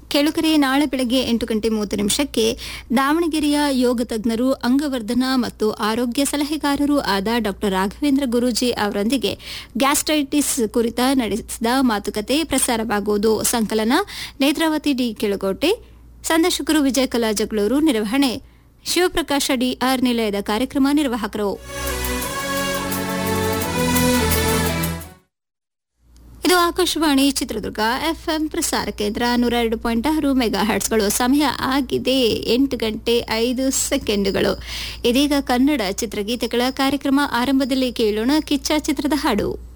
ಕೆಳುಕರೆ ನಾಳೆ ಬೆಳಗ್ಗೆ ಎಂಟು ಗಂಟೆ ಮೂವತ್ತು ನಿಮಿಷಕ್ಕೆ ದಾವಣಗೆರೆಯ ಯೋಗ ತಜ್ಞರು ಅಂಗವರ್ಧನ ಮತ್ತು ಆರೋಗ್ಯ ಸಲಹೆಗಾರರೂ ಆದ ಡಾ ರಾಘವೇಂದ್ರ ಗುರೂಜಿ ಅವರೊಂದಿಗೆ ಗ್ಯಾಸ್ಟ್ರೈಟಿಸ್ ಕುರಿತ ನಡೆಸಿದ ಮಾತುಕತೆ ಪ್ರಸಾರವಾಗುವುದು ಸಂಕಲನ ನೇತ್ರಾವತಿ ಡಿ ಕೆಳಗೋಟೆ ಸಂದರ್ಶಕರು ವಿಜಯ ಕಲಾ ಜಗಳೂರು ನಿರ್ವಹಣೆ ಶಿವಪ್ರಕಾಶ ಡಿಆರ್ ನಿಲಯದ ಕಾರ್ಯಕ್ರಮ ನಿರ್ವಾಹಕರು ಇದು ಆಕಾಶವಾಣಿ ಚಿತ್ರದುರ್ಗ ಎಫ್ಎಂ ಪ್ರಸಾರ ಕೇಂದ್ರ ನೂರ ಎರಡು ಪಾಯಿಂಟ್ ಆರು ಮೆಗಾ ಹರ್ಟ್ಸ್ಗಳು ಸಮಯ ಆಗಿದೆ ಎಂಟು ಗಂಟೆ ಐದು ಸೆಕೆಂಡುಗಳು ಇದೀಗ ಕನ್ನಡ ಚಿತ್ರಗೀತೆಗಳ ಕಾರ್ಯಕ್ರಮ ಆರಂಭದಲ್ಲಿ ಕೇಳೋಣ ಕಿಚ್ಚ ಚಿತ್ರದ ಹಾಡು